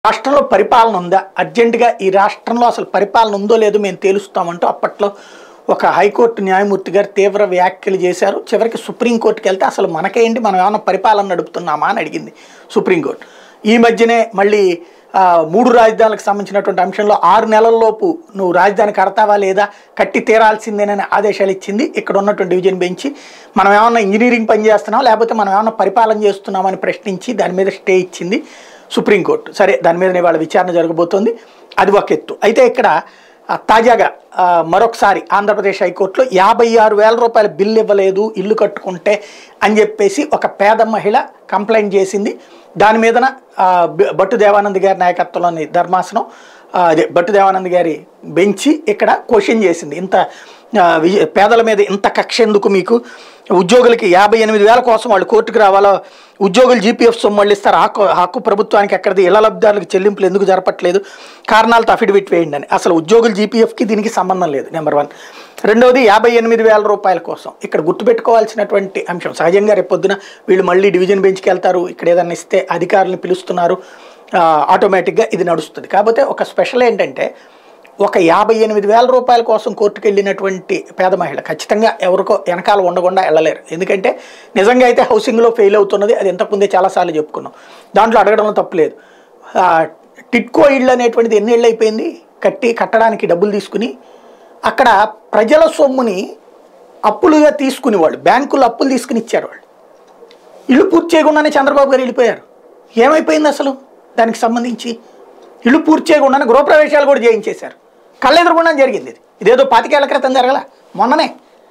రాష్ట్రంలో పరిపాలన ఉందా అర్జెంటుగా ఈ రాష్ట్రంలో అసలు పరిపాలన ఉందో లేదో మేము తేలుస్తామంటూ అప్పట్లో ఒక హైకోర్టు న్యాయమూర్తి గారు తీవ్ర వ్యాఖ్యలు చేశారు చివరికి సుప్రీంకోర్టుకి వెళ్తే అసలు మనకేంటి మనం ఏమైనా పరిపాలన నడుపుతున్నామా అని అడిగింది సుప్రీంకోర్టు ఈ మధ్యనే మళ్ళీ ఆ, మూడు రాజధానులకు సంబంధించినటువంటి అంశంలో ఆరు నెలల్లోపు నువ్వు రాజధాని కడతావా లేదా కట్టి తీరాల్సిందేనని ఆదేశాలు ఇచ్చింది ఇక్కడ ఉన్నటువంటి డివిజన్ బెంచి మనం ఏమన్నా ఇంజనీరింగ్ పని చేస్తున్నాం లేకపోతే మనం ఏమన్నా పరిపాలన చేస్తున్నామని ప్రశ్నించి దాని మీద స్టే ఇచ్చింది సుప్రీంకోర్టు సరే దాని మీద వాళ్ళ విచారణ జరగబోతోంది అది ఒక ఎత్తు అయితే ఇక్కడ ఆ, తాజాగా ఆ, మరొకసారి ఆంధ్రప్రదేశ్ హైకోర్టులో యాభై ఆరు వేల రూపాయల బిల్లు ఇవ్వలేదు ఇల్లు కట్టుకుంటే అని చెప్పేసి ఒక పేద మహిళ కంప్లైంట్ చేసింది దాని మీదన ఆ, బ- భట్టు దేవానంద్ గారి నాయకత్వంలోని ధర్మాసనం ఆ, అదే భట్టు దేవానంద్ గారి బెంచి ఇక్కడ క్వశ్చన్ చేసింది ఇంత ఆ, విజ- పేదల మీద ఇంత కక్ష ఎందుకు మీకు ఉద్యోగులకి యాభై ఎనిమిది వేల కోసం వాళ్ళు కోర్టుకు రావాలో ఉద్యోగులు జీపీఎఫ్ సొమ్ము వాళ్ళు ఇస్తారు హక్కు హక్కు ప్రభుత్వానికి ఎక్కడిది ఇళ్ల లబ్ధిదారులకు చెల్లింపులు ఎందుకు జరపట్లేదు కారణాలతో అఫిడవిట్ వేయండి అని అసలు ఉద్యోగులు జీపీఎఫ్కి దీనికి సంబంధం లేదు నెంబర్ వన్ రెండవది యాభై ఎనిమిది వేల రూపాయల కోసం ఇక్కడ గుర్తుపెట్టుకోవాల్సినటువంటి అంశం సహజంగా రేపు పొద్దున వీళ్ళు మళ్ళీ డివిజన్ బెంచ్కి వెళ్తారు ఇక్కడ ఏదన్నా ఇస్తే అధికారులను పిలుస్తున్నారు ఆ, ఆటోమేటిక్గా ఇది నడుస్తుంది కాకపోతే ఒక స్పెషల్ ఏంటంటే ఒక యాభై ఎనిమిది వేల రూపాయల కోసం కోర్టుకు వెళ్ళినటువంటి పేద మహిళ ఖచ్చితంగా ఎవరికో వెనకాల ఉండకుండా వెళ్ళలేరు ఎందుకంటే నిజంగా అయితే హౌసింగ్లో ఫెయిల్ అవుతున్నది అది ఇంతకుముందే చాలాసార్లు చెప్పుకున్నాం దాంట్లో అడగడంలో తప్పులేదు ఆ, టిట్కో ఇళ్ళు అనేటువంటిది ఎన్ని ఇళ్ళు అయిపోయింది కట్టి కట్టడానికి డబ్బులు తీసుకుని అక్కడ ప్రజల సొమ్ముని అప్పులుగా తీసుకుని వాళ్ళు బ్యాంకులు అప్పులు తీసుకుని ఇచ్చారు వాళ్ళు ఇల్లు పూర్తి చేయకుండానే చంద్రబాబు గారు వెళ్ళిపోయారు ఏమైపోయింది అసలు దానికి సంబంధించి ఇల్లు పూర్తి చేయకుండానే గృహప్రవేశాలు కూడా చేయించేశారు కళ్ళెదురుగుండా జరిగింది ఇది ఇదేదో పాతికేళ్ల క్రితం జరగల మొన్ననే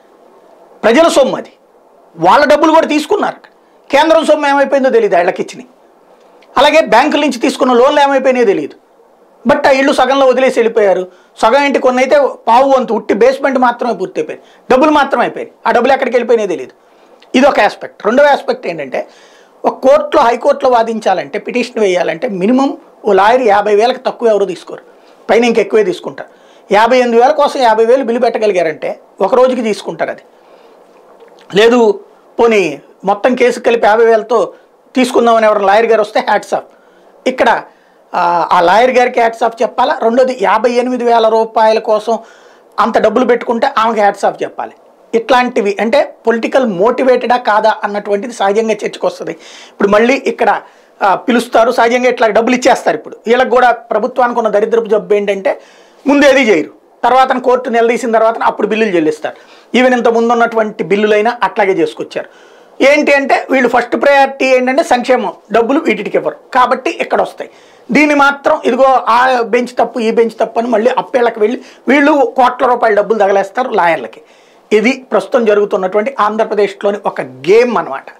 ప్రజల సొమ్ము అది వాళ్ళ డబ్బులు కూడా తీసుకున్నారు కేంద్రం సొమ్ము ఏమైపోయిందో తెలియదు ఇళ్ళకి ఇచ్చినాయి అలాగే బ్యాంకుల నుంచి తీసుకున్న లోన్లు ఏమైపోయినాయో తెలియదు బట్ ఆ ఇల్లు సగంలో వదిలేసి వెళ్ళిపోయారు సగం ఇంటి కొన్ని అయితే పావు వంతు ఉట్టి బేస్మెంట్ మాత్రమే పూర్తి అయిపోయింది డబ్బులు మాత్రం అయిపోయాయి ఆ డబ్బులు ఎక్కడికి వెళ్ళిపోయినాయో తెలియదు ఇది ఒక ఆస్పెక్ట్ రెండవ ఆస్పెక్ట్ ఏంటంటే ఒక కోర్టులో హైకోర్టులో వాదించాలంటే పిటిషన్ వేయాలంటే మినిమం ఓ లాయర్ యాభై వేలకు తక్కువ ఎవరు తీసుకోరు పైన ఇంకెక్కువే తీసుకుంటారు యాభై ఎనిమిది వేల కోసం యాభై వేలు బిల్లు పెట్టగలిగారంటే ఒక రోజుకి తీసుకుంటారు అది లేదు పోనీ మొత్తం కేసు కలిపి యాభై వేలతో తీసుకుందామని ఎవరైనా లాయర్ గారు వస్తే హ్యాట్స్ ఆఫ్ ఇక్కడ ఆ, ఆ లాయర్ గారికి హ్యాట్స్ ఆఫ్ చెప్పాలా రెండోది యాభై ఎనిమిది వేల రూపాయల కోసం అంత డబ్బులు పెట్టుకుంటే ఆమెకి హ్యాట్స్ ఆఫ్ చెప్పాలి ఇట్లాంటివి అంటే పొలిటికల్ మోటివేటెడా కాదా అన్నటువంటిది సహజంగా చర్చకు వస్తుంది ఇప్పుడు మళ్ళీ ఇక్కడ ఆ, పిలుస్తారు సహజంగా ఇట్లా డబ్బులు ఇచ్చేస్తారు ఇప్పుడు వీళ్ళకి కూడా ప్రభుత్వానికి ఉన్న దరిద్రపు జబ్బు ఏంటంటే ముందేది చేయరు తర్వాత కోర్టు నిలదీసిన తర్వాత అప్పుడు బిల్లులు చెల్లిస్తారు ఈవెన్ ఇంత ముందు ఉన్నటువంటి బిల్లులైనా అట్లాగే చేసుకొచ్చారు ఏంటి అంటే వీళ్ళు ఫస్ట్ ప్రయారిటీ ఏంటంటే సంక్షేమం డబ్బులు వీటికి ఇవ్వరు కాబట్టి ఇక్కడ వస్తాయి దీన్ని మాత్రం ఇదిగో ఆ బెంచ్ తప్పు ఈ బెంచ్ తప్పు అని మళ్ళీ అప్పేళ్ళకి వెళ్ళి వీళ్ళు కోట్ల రూపాయల డబ్బులు తగలేస్తారు లాయర్లకి ఇది ప్రస్తుతం జరుగుతున్నటువంటి ఆంధ్రప్రదేశ్లోని ఒక గేమ్ అన్నమాట